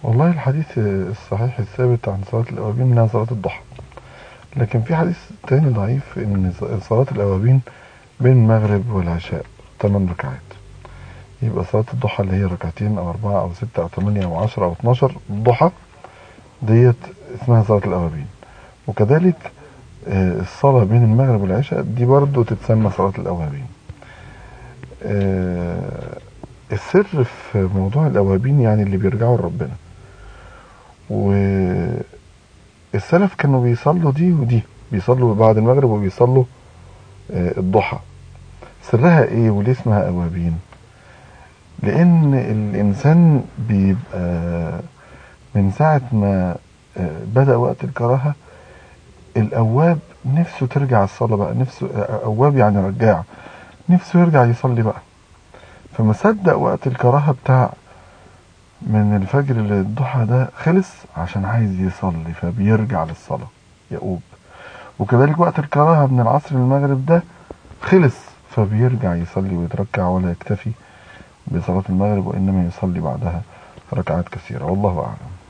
والله الحديث الصحيح الثابت عن صلاة الأوابين إنها صلاة الضحى لكن في حديث تاني ضعيف إن صلاة الأوابين بين المغرب والعشاء 8 ركعات يبقى صلاة الضحى اللي هي ركعتين أو أربعة أو ستة أو ثمانية أو عشرة أو 12 الضحى ديت اسمها صلاة الأوابين وكذلك آه، الصلاة بين المغرب والعشاء دي برضو تتسمى صلاة الأوابين آه، السر في موضوع الأوابين يعني اللي بيرجعوا لربنا والسلف كانوا بيصلوا دي ودي بيصلوا بعد المغرب وبيصلوا آه، الضحى سرها ايه وليه اسمها أوابين لأن الإنسان بيبقى من ساعة ما آه، بدأ وقت الكراهة الأواب نفسه ترجع الصلاة بقى نفسه آه، أواب يعني رجاع نفسه يرجع يصلي بقى فما صدق وقت الكراهة بتاع من الفجر للضحى ده خلص عشان عايز يصلي فبيرجع للصلاة يقوب وكذلك وقت الكراهة من العصر للمغرب ده خلص فبيرجع يصلي ويتركع ولا يكتفي بصلاة المغرب وإنما يصلي بعدها ركعات كثيرة والله أعلم